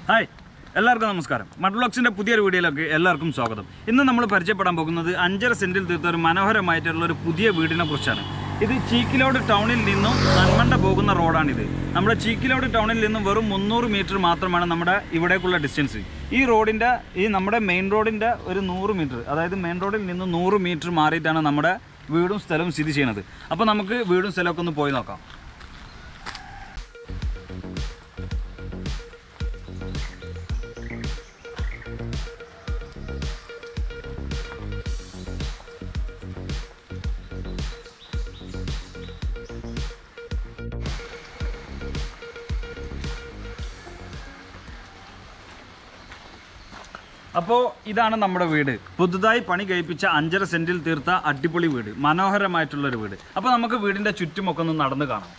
Hi എല്ലാവർക്കും നമസ്കാരം മഡ്ബ്ലോക്സിൻ്റെ പുതിയൊരു വീഡിയോയിലേക്ക് എല്ലാവർക്കും സ്വാഗതം ഇന്ന് നമ്മൾ പരിചയപ്പെടാൻ പോകുന്നത് അഞ്ചര സെൻറ്റിൽ തീർത്ത ഒരു മനോഹരമായിട്ടുള്ള ഒരു പുതിയ വീടിനെ കുറിച്ചാണ് ഇത് ചീക്കിലോട് ടൗണിൽ നിന്നും നന്മണ്ട പോകുന്ന റോഡാണിത് നമ്മുടെ ചീക്കിലോട് ടൗണിൽ നിന്നും വെറും മുന്നൂറ് മീറ്റർ മാത്രമാണ് നമ്മുടെ ഇവിടേക്കുള്ള ഡിസ്റ്റൻസ് ഈ റോഡിൻ്റെ ഈ നമ്മുടെ മെയിൻ റോഡിൻ്റെ ഒരു നൂറ് മീറ്റർ അതായത് മെയിൻ റോഡിൽ നിന്ന് നൂറ് മീറ്റർ മാറിയിട്ടാണ് നമ്മുടെ വീടും സ്ഥലവും സ്ഥിതി ചെയ്യുന്നത് അപ്പോൾ നമുക്ക് വീടും സ്ഥലമൊക്കെ ഒന്ന് പോയി നോക്കാം അപ്പോൾ ഇതാണ് നമ്മുടെ വീട് പുതുതായി പണി കഴിപ്പിച്ച അഞ്ചര സെൻറ്റിൽ തീർത്ത അടിപൊളി വീട് മനോഹരമായിട്ടുള്ളൊരു വീട് അപ്പോൾ നമുക്ക് വീടിൻ്റെ ചുറ്റുമൊക്കെ ഒന്ന് നടന്ന് കാണാം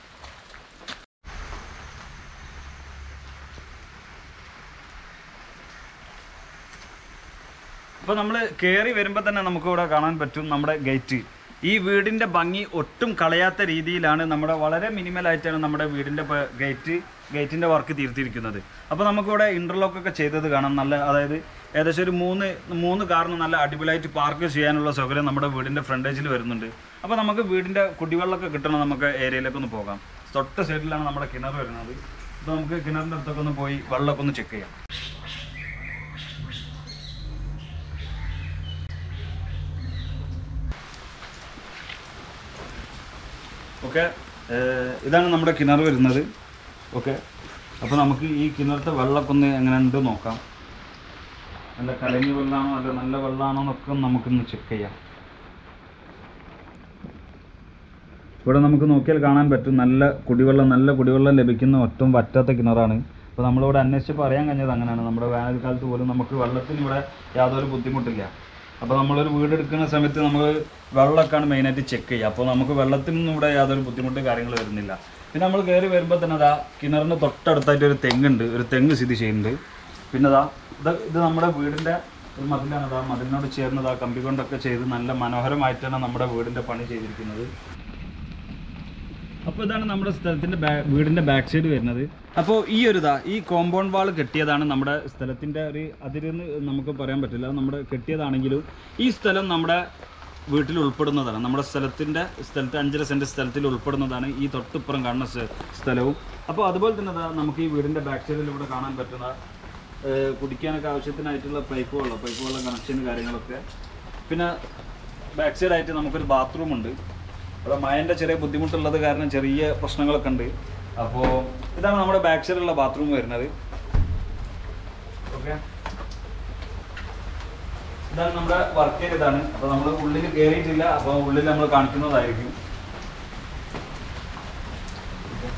അപ്പോൾ നമ്മൾ കയറി വരുമ്പോൾ തന്നെ നമുക്ക് ഇവിടെ കാണാൻ പറ്റും നമ്മുടെ ഗേറ്റ് ഈ വീടിൻ്റെ ഭംഗി ഒട്ടും കളയാത്ത രീതിയിലാണ് നമ്മുടെ വളരെ മിനിമലായിട്ടാണ് നമ്മുടെ വീടിൻ്റെ ഗേറ്റ് ഗേറ്റിൻ്റെ വർക്ക് തീർത്തിരിക്കുന്നത് അപ്പോൾ നമുക്കിവിടെ ഇൻ്റർലോക്ക് ഒക്കെ ചെയ്തത് കാണാം നല്ല അതായത് ഏകദേശം ഒരു മൂന്ന് മൂന്ന് കാറിന് നല്ല അടിപൊളിയായിട്ട് പാർക്ക് ചെയ്യാനുള്ള സൗകര്യം നമ്മുടെ വീടിൻ്റെ ഫ്രണ്ടേജിൽ വരുന്നുണ്ട് അപ്പോൾ നമുക്ക് വീടിൻ്റെ കുടിവെള്ളമൊക്കെ കിട്ടണം നമുക്ക് ഏരിയയിലേക്ക് ഒന്ന് പോകാം തൊട്ട സൈഡിലാണ് നമ്മുടെ കിണർ വരുന്നത് അപ്പോൾ നമുക്ക് കിണറിൻ്റെ അടുത്തൊക്കെ ഒന്ന് പോയി വെള്ളമൊക്കെ ഒന്ന് ചെക്ക് ചെയ്യാം ഓക്കെ ഇതാണ് നമ്മുടെ കിണർ വരുന്നത് ഓക്കെ അപ്പോൾ നമുക്ക് ഈ കിണറത്തെ വെള്ളമൊക്കെ ഒന്ന് എങ്ങനെ ഉണ്ട് നോക്കാം നല്ല കലങ്ങി വെള്ളമാണോ അല്ല നല്ല വെള്ളമാണോ എന്നൊക്കെ നമുക്കൊന്ന് ചെക്ക് ചെയ്യാം ഇവിടെ നമുക്ക് നോക്കിയാൽ കാണാൻ പറ്റും നല്ല കുടിവെള്ളം നല്ല കുടിവെള്ളം ലഭിക്കുന്ന ഒട്ടും വറ്റാത്ത കിണറാണ് അപ്പോൾ നമ്മളിവിടെ അന്വേഷിച്ചപ്പോൾ അറിയാൻ കഴിഞ്ഞത് അങ്ങനെയാണ് നമ്മുടെ വേനൽക്കാലത്ത് പോലും നമുക്ക് വെള്ളത്തിന് ഇവിടെ യാതൊരു ബുദ്ധിമുട്ടില്ല അപ്പോൾ നമ്മളൊരു വീട് എടുക്കുന്ന സമയത്ത് നമ്മൾ വെള്ളമൊക്കെയാണ് മെയിനായിട്ട് ചെക്ക് ചെയ്യുക അപ്പോൾ നമുക്ക് വെള്ളത്തിനൊന്നും ഇവിടെ യാതൊരു ബുദ്ധിമുട്ടും കാര്യങ്ങൾ വരുന്നില്ല പിന്നെ നമ്മൾ കയറി വരുമ്പോൾ തന്നെ അതാ കിണറിന് തൊട്ടടുത്തായിട്ട് ഒരു തെങ്ങുണ്ട് ഒരു തെങ്ങ് സ്ഥിതി ചെയ്യുന്നുണ്ട് പിന്നെ അതാ ഇത് ഇത് നമ്മുടെ വീടിൻ്റെ ഒരു മതിലാണ് അതാ മതിലിനോട് ചേർന്ന് ആ കമ്പി കൊണ്ടൊക്കെ ചെയ്ത് നല്ല മനോഹരമായിട്ടാണ് നമ്മുടെ വീടിൻ്റെ പണി ചെയ്തിരിക്കുന്നത് അപ്പോൾ ഇതാണ് നമ്മുടെ സ്ഥലത്തിൻ്റെ ബാ- വീടിൻ്റെ ബാക്ക് സൈഡ് വരുന്നത് അപ്പോൾ ഈ ഒരു ഇതാ ഈ കോമ്പൗണ്ട് വാൾ കെട്ടിയതാണ് നമ്മുടെ സ്ഥലത്തിൻ്റെ ഒരു അതിരെന്ന് നമുക്ക് പറയാൻ പറ്റില്ല അത് നമ്മുടെ കെട്ടിയതാണെങ്കിലും ഈ സ്ഥലം നമ്മുടെ വീട്ടിൽ ഉൾപ്പെടുന്നതാണ് നമ്മുടെ സ്ഥലത്തിൻ്റെ സ്ഥലത്ത് അഞ്ചര സെൻറ്റ് സ്ഥലത്തിൽ ഉൾപ്പെടുന്നതാണ് ഈ തൊട്ടിപ്പുറം കാണുന്ന സ്ഥ- സ്ഥലവും അപ്പോൾ അതുപോലെ തന്നെ ദാ നമുക്ക് ഈ വീടിൻ്റെ ബാക്ക് സൈഡിൽ ഇവിടെ കാണാൻ പറ്റുന്ന ഏഹ്, കുടിക്കാനൊക്കെ ആവശ്യത്തിനായിട്ടുള്ള പൈപ്പ് വെള്ളം പൈപ്പ് വെള്ളം കണക്ഷൻ കാര്യങ്ങളൊക്കെ പിന്നെ ബാക്ക് സൈഡായിട്ട് നമുക്കൊരു ബാത്റൂം ഉണ്ട് അവിടെ മഴൻ്റെ ചെറിയ ബുദ്ധിമുട്ടുള്ളത് കാരണം ചെറിയ പ്രശ്നങ്ങളൊക്കെ ഉണ്ട് അപ്പോൾ ഇതാണ് നമ്മുടെ ബാക്ക് സൈഡിലുള്ള ബാത്റൂം വരുന്നത് ഓക്കെ ഇതാണ് നമ്മുടെ വർക്ക് ഏരിയ ഇതാണ് അപ്പോൾ നമ്മൾ ഉള്ളിൽ കയറിയിട്ടില്ല അപ്പോൾ ഉള്ളിൽ നമ്മൾ കാണിക്കുന്നതായിരിക്കും Okay.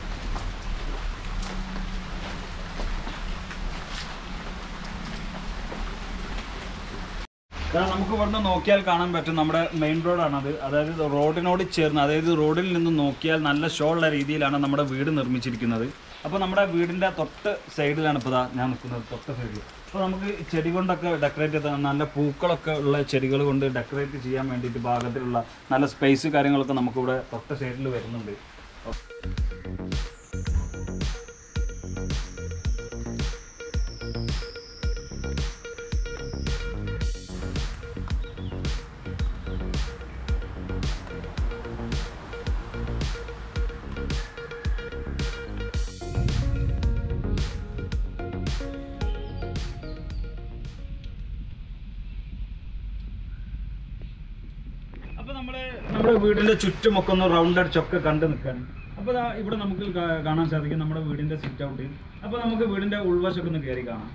കാരണം നമുക്ക് ഇവിടുന്ന് നോക്കിയാൽ കാണാൻ പറ്റും നമ്മുടെ മെയിൻ റോഡാണത് അതായത് റോഡിനോട് ചേർന്ന് അതായത് റോഡിൽ നിന്ന് നോക്കിയാൽ നല്ല ഷോ ഉള്ള രീതിയിലാണ് നമ്മുടെ വീട് നിർമ്മിച്ചിരിക്കുന്നത് അപ്പോൾ നമ്മുടെ വീടിൻ്റെ തൊട്ട് സൈഡിലാണ് ഇപ്പോൾ ദാ ഞാൻ നിൽക്കുന്നത് തൊട്ട് സൈഡിൽ അപ്പോൾ നമുക്ക് ചെടി കൊണ്ടൊക്കെ ഡെക്കറേറ്റ് ചെയ്ത നല്ല പൂക്കളൊക്കെ ഉള്ള ചെടികൾ കൊണ്ട് ഡെക്കറേറ്റ് ചെയ്യാൻ വേണ്ടിയിട്ട് ഭാഗത്തിലുള്ള നല്ല സ്പേസ് കാര്യങ്ങളൊക്കെ നമുക്കിവിടെ തൊട്ട് സൈഡിൽ വരുന്നുണ്ട് അപ്പോൾ നമ്മൾ നമ്മുടെ വീടിന്റെ ചുറ്റുമൊക്കെ ഒന്ന് റൗണ്ട് അടിച്ചൊക്കെ കണ്ടു നിൽക്കാണ് അപ്പോൾ ദാ ഇവിടെ നമുക്ക് കാ- കാണാൻ സാധിക്കും നമ്മുടെ വീടിന്റെ സിറ്റ് ഔട്ട് അപ്പോൾ നമുക്ക് വീടിന്റെ ഉൾവശമൊക്കെ ഒന്ന് കയറി കാണാം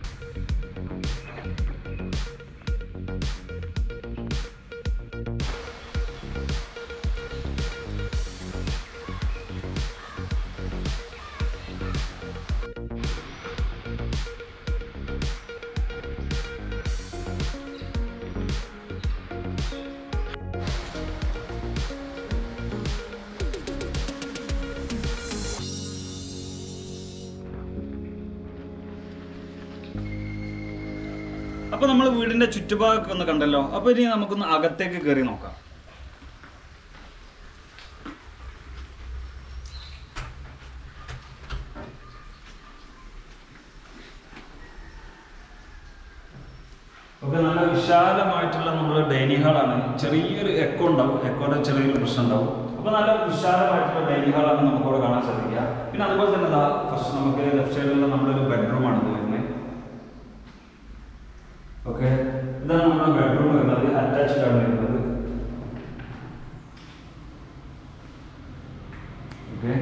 അപ്പോൾ നമ്മൾ വീടിന്റെ ചുറ്റുഭാഗമൊക്കെ ഒന്ന് കണ്ടല്ലോ അപ്പോൾ ഇനി നമുക്കൊന്ന് അകത്തേക്ക് കയറി നോക്കാം ഓക്കെ നല്ല വിശാലമായിട്ടുള്ള നമ്മുടെ ഡൈനിങ് ഹാളാണ് ചെറിയൊരു എക്കോ ഉണ്ടാവും എക്കോയുടെ ചെറിയൊരു പ്രശ്നം ഉണ്ടാവും അപ്പോൾ നല്ല വിശാലമായിട്ടുള്ള ഡൈനിങ് ഹാളാണ് നമുക്ക് ഇവിടെ കാണാൻ സാധിക്കുക പിന്നെ അതുപോലെ തന്നെ ഇതാ ഫസ്റ്റ് നമുക്ക് ലെഫ്റ്റ് സൈഡിലുള്ള നമ്മുടെ ഒരു ബെഡ്റൂമാണ് ഇത് വരുന്നത് ഓക്കെ ഇതാണ് നമ്മുടെ ബെഡ്റൂം വരുന്നത് അറ്റാച്ച്ഡ് ആണ് വരുന്നത് ഓക്കെ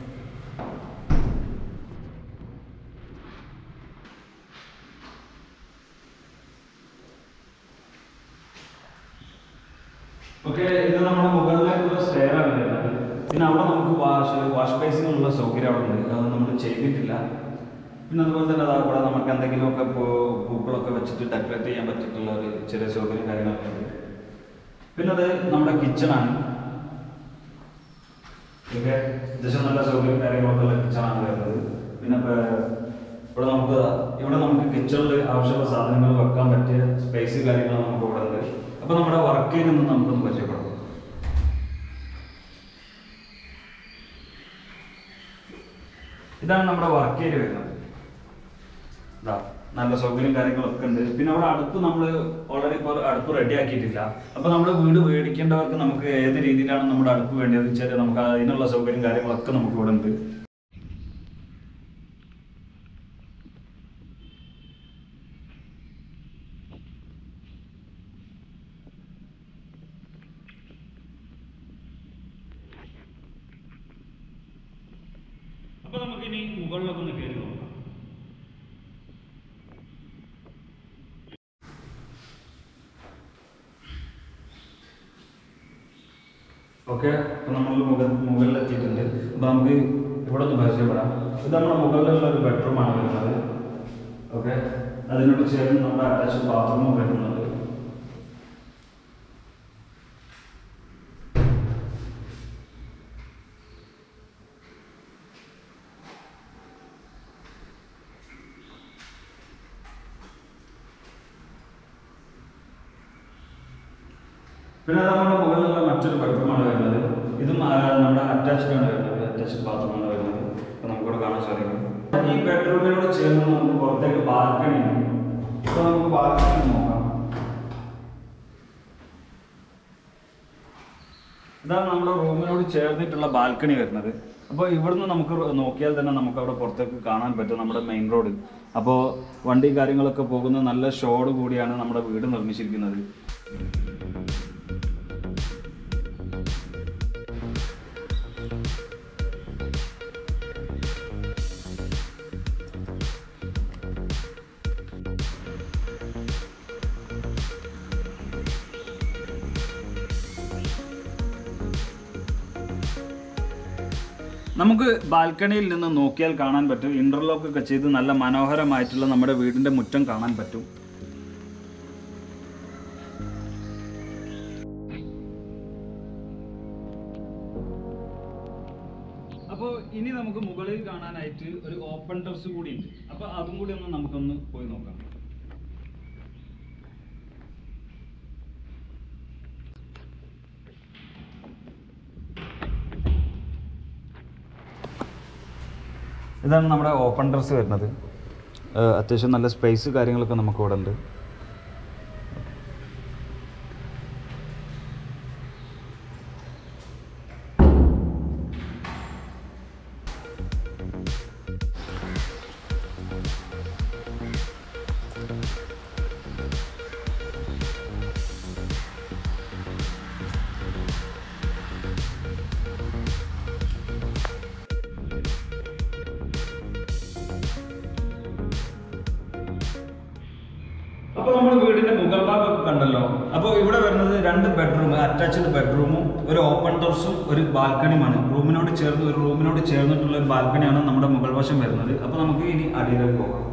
ഓക്കെ ഇത് നമ്മുടെ മുകളിലേക്കുള്ള സ്റ്റെയർ ആണ് വരുന്നത് പിന്നെ അവിടെ നമുക്ക് വാഷ് വാഷ് ബേസിനുള്ള സൗകര്യം അവിടെ ഉണ്ട് അത് നമ്മൾ ചെയ്തിട്ടില്ല പിന്നെ അതുപോലെ തന്നെ അതാ ഇവിടെ നമുക്ക് എന്തെങ്കിലുമൊക്കെ പൂ- പൂക്കളൊക്കെ വെച്ചിട്ട് ഡെക്കറേറ്റ് ചെയ്യാൻ പറ്റിയിട്ടുള്ള ഒരു ചെറിയ സൗകര്യം കാര്യങ്ങളൊക്കെ ഉണ്ട് പിന്നെ അത് നമ്മുടെ കിച്ചണാണ് ഓക്കെ അത്യാവശ്യം നല്ല സൗകര്യം കാര്യങ്ങളൊക്കെ ഉള്ള കിച്ചണാണ് വരുന്നത് പിന്നെ ഇപ്പൊ ഇവിടെ നമുക്ക് ഇവിടെ നമുക്ക് കിച്ചണിൽ ആവശ്യമുള്ള സാധനങ്ങൾ വെക്കാൻ പറ്റിയ സ്പേസ് കാര്യങ്ങൾ നമുക്ക് ഇവിടെ ഉണ്ട് അപ്പൊ നമ്മുടെ വർക്കിൽ നിന്ന് നമുക്കൊന്ന് പരിചയപ്പെടാം ഇതാണ് നമ്മുടെ വർക്ക് ഏരിയ വരുന്നത് ഇതാ നല്ല സൗകര്യം കാര്യങ്ങളൊക്കെ ഉണ്ട് പിന്നെ അവിടെ അടുപ്പ് നമ്മൾ ഓൾറെഡി ഇപ്പോൾ അടുപ്പ് റെഡി ആക്കിയിട്ടില്ല അപ്പൊ നമ്മൾ വീട് മേടിക്കേണ്ടവർക്ക് നമുക്ക് ഏത് രീതിയിലാണ് നമ്മുടെ അടുപ്പ് വേണ്ടത് വെച്ചാൽ നമുക്ക് അതിനുള്ള സൗകര്യം കാര്യങ്ങളൊക്കെ നമുക്ക് ഇവിടെ ഉണ്ട് അപ്പൊ നമുക്ക് ഇനി മുകളിലൊക്കെ ഒന്ന് കയറി നോക്കാം ഓക്കെ അപ്പൊ നമ്മൾ മുകൾ മുകളിൽ എത്തിയിട്ടുണ്ട് അപ്പൊ നമുക്ക് ഇവിടെ ഒന്ന് പരിചയപ്പെടാം ഇത് നമ്മുടെ മുകളിലുള്ള ഒരു ബെഡ്റൂം ആണ് വരുന്നത് ഓക്കെ അതിനോട് ചേർന്ന് നമ്മുടെ അറ്റാച്ച് ബാത്റൂമും വരുന്നുണ്ട് പിന്നെ അത് നമ്മുടെ മുകളിലുള്ള മറ്റൊരു ബെഡ്റൂമാണ് വരുന്നത് ഇതും ആ, നമ്മുടെ അറ്റാച്ച്ഡ് ആണ് വരുന്നത് അറ്റാച്ച്ഡ് ബാത്റൂമാണ് വരുന്നത് അപ്പൊ നമുക്കിവിടെ കാണാൻ സാധിക്കും ഈ ബെഡ്റൂമിനോട് ചേർന്ന് നമുക്ക് പുറത്തേക്ക് ബാൽക്കണി ഉണ്ട് ഇപ്പൊ നമുക്ക് ബാൽക്കണി നോക്കാം ഇതാണ് നമ്മുടെ റൂമിനോട് ചേർന്നിട്ടുള്ള ബാൽക്കണി വരുന്നത് അപ്പോൾ ഇവിടുന്ന് നമുക്ക് നോക്കിയാൽ തന്നെ നമുക്ക് അവിടെ പുറത്തേക്ക് കാണാൻ പറ്റും നമ്മുടെ മെയിൻ റോഡ് അപ്പോൾ വണ്ടി കാര്യങ്ങളൊക്കെ പോകുന്ന നല്ല ഷോട് കൂടിയാണ് നമ്മുടെ വീട് നിർമ്മിച്ചിരിക്കുന്നത് നമുക്ക് ബാൽക്കണിയിൽ നിന്ന് നോക്കിയാൽ കാണാൻ പറ്റും ഇന്റർലോക്ക് ഒക്കെ ചെയ്ത് നല്ല മനോഹരമായിട്ടുള്ള നമ്മുടെ വീടിന്റെ മുറ്റം കാണാൻ പറ്റും അപ്പോൾ ഇനി നമുക്ക് മുകളിൽ കാണാനായിട്ട് ഒരു ഓപ്പൺ ടെറസ് കൂടി ഉണ്ട് അപ്പോൾ അതും കൂടി ഒന്ന് നമുക്കൊന്ന് പോയി നോക്കാം ഇതാണ് നമ്മുടെ ഓപ്പൺ ഡ്രസ് വരുന്നത് ഏഹ് അത്യാവശ്യം നല്ല സ്പേസ് കാര്യങ്ങളൊക്കെ നമുക്ക് ഇവിടെ ഉണ്ട് അപ്പൊ നമ്മൾ വീടിന്റെ മുകൾ ഭാഗമൊക്കെ കണ്ടല്ലോ അപ്പോൾ ഇവിടെ വരുന്നത് രണ്ട് ബെഡ്റൂം അറ്റാച്ച്ഡ് ബെഡ്റൂമും ഒരു ഓപ്പൺ ഡോർസും ഒരു ബാൽക്കണിയുമാണ് റൂമിനോട് ചേർന്ന് ഒരു റൂമിനോട് ചേർന്നിട്ടുള്ള ഒരു ബാൽക്കണിയാണ് നമ്മുടെ മുകൾ വശം വരുന്നത് അപ്പോൾ നമുക്ക് ഇനി അടിയിലേക്ക് പോകാം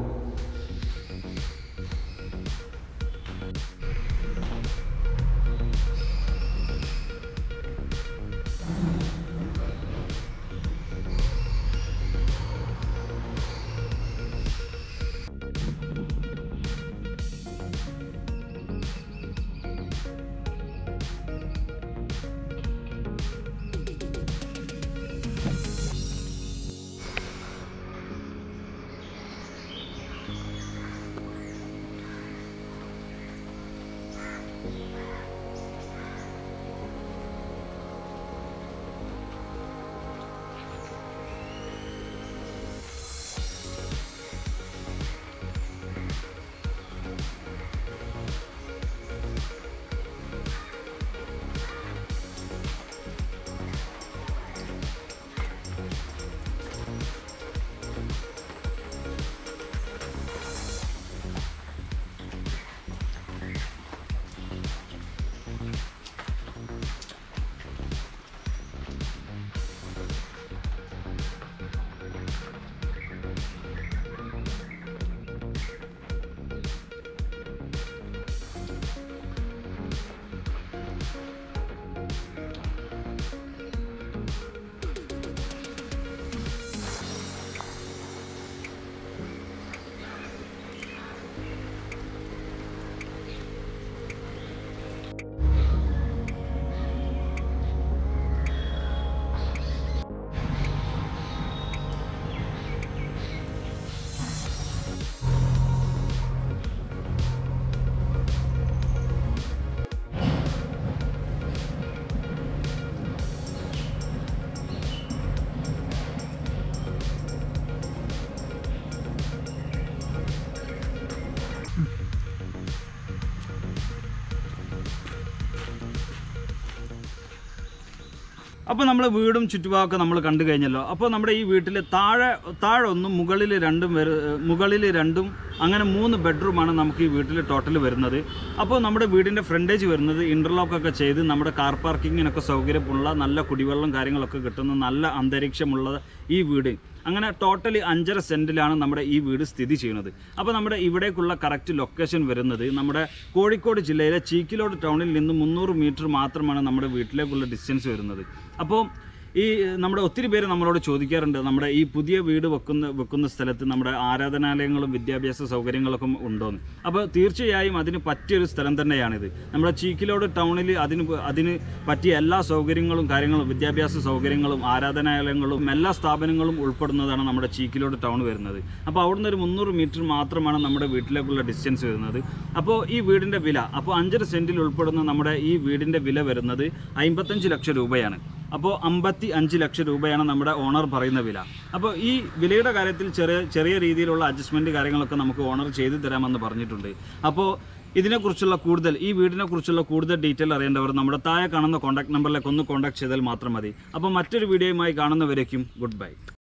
അപ്പോൾ നമ്മൾ വീടും ചുറ്റുഭാഗമൊക്കെ നമ്മൾ കണ്ടു കഴിഞ്ഞല്ലോ അപ്പോൾ നമ്മുടെ ഈ വീട്ടിൽ താഴെ താഴെ ഒന്നും മുകളിൽ രണ്ടും വരു മുകളിൽ രണ്ടും അങ്ങനെ മൂന്ന് ബെഡ്റൂമാണ് നമുക്ക് ഈ വീട്ടിൽ ടോട്ടൽ വരുന്നത് അപ്പോൾ നമ്മുടെ വീടിൻ്റെ ഫ്രണ്ടേജ് വരുന്നത് ഇൻ്റർലോക്ക് ഒക്കെ ചെയ്ത് നമ്മുടെ കാർ പാർക്കിങ്ങിനൊക്കെ സൗകര്യമുള്ള നല്ല കുടിവെള്ളം കാര്യങ്ങളൊക്കെ കിട്ടുന്ന നല്ല അന്തരീക്ഷമുള്ള ഈ വീട് അങ്ങനെ ടോട്ടലി അഞ്ചര സെൻറ്റിലാണ് നമ്മുടെ ഈ വീട് സ്ഥിതി ചെയ്യുന്നത് അപ്പോൾ നമ്മുടെ ഇവിടേക്കുള്ള കറക്റ്റ് ലൊക്കേഷൻ വരുന്നത് നമ്മുടെ കോഴിക്കോട് ജില്ലയിലെ ചീക്കിലോട് ടൗണിൽ നിന്ന് മുന്നൂറ് മീറ്റർ മാത്രമാണ് നമ്മുടെ വീട്ടിലേക്കുള്ള ഡിസ്റ്റൻസ് വരുന്നത് അപ്പോൾ ഈ നമ്മുടെ ഒത്തിരി പേര് നമ്മളോട് ചോദിക്കാറുണ്ട് നമ്മുടെ ഈ പുതിയ വീട് വെക്കുന്ന വെക്കുന്ന സ്ഥലത്ത് നമ്മുടെ ആരാധനാലയങ്ങളും വിദ്യാഭ്യാസ സൗകര്യങ്ങളൊക്കെ ഉണ്ടോയെന്ന് അപ്പോൾ തീർച്ചയായും അതിന് പറ്റിയൊരു സ്ഥലം തന്നെയാണിത് നമ്മുടെ ചീക്കിലോട് ടൗണിൽ അതിന് പ- അതിന് പറ്റിയ എല്ലാ സൗകര്യങ്ങളും കാര്യങ്ങളും വിദ്യാഭ്യാസ സൗകര്യങ്ങളും ആരാധനാലയങ്ങളും എല്ലാ സ്ഥാപനങ്ങളും ഉൾപ്പെടുന്നതാണ് നമ്മുടെ ചീക്കിലോട് ടൗൺ വരുന്നത് അപ്പോൾ അവിടുന്ന് ഒരു മുന്നൂറ് മീറ്റർ മാത്രമാണ് നമ്മുടെ വീട്ടിലേക്കുള്ള ഡിസ്റ്റൻസ് വരുന്നത് അപ്പോൾ ഈ വീടിൻ്റെ വില അപ്പോൾ അഞ്ചര സെൻറ്റിൽ ഉൾപ്പെടുന്ന നമ്മുടെ ഈ വീടിൻ്റെ വില വരുന്നത് അമ്പത്തഞ്ച് ലക്ഷം രൂപയാണ് അപ്പോൾ അമ്പത്തി അഞ്ച് ലക്ഷം രൂപയാണ് നമ്മുടെ ഓണർ പറയുന്ന വില അപ്പോൾ ഈ വിലയുടെ കാര്യത്തിൽ ചെറിയ ചെറിയ രീതിയിലുള്ള അഡ്ജസ്റ്റ്മെൻറ്റ് കാര്യങ്ങളൊക്കെ നമുക്ക് ഓണർ ചെയ്തു തരാമെന്ന് പറഞ്ഞിട്ടുണ്ട് അപ്പോൾ ഇതിനെക്കുറിച്ചുള്ള കൂടുതൽ ഈ വീടിനെക്കുറിച്ചുള്ള കൂടുതൽ ഡീറ്റെയിൽ അറിയേണ്ടവർ നമ്മുടെ താഴെ കാണുന്ന കോൺടാക്ട് നമ്പറിലേക്ക് ഒന്ന് കോൺടാക്ട് ചെയ്താൽ മാത്രം മതി അപ്പോൾ മറ്റൊരു വീഡിയോയുമായി കാണുന്നവരേക്കും ഗുഡ് ബൈ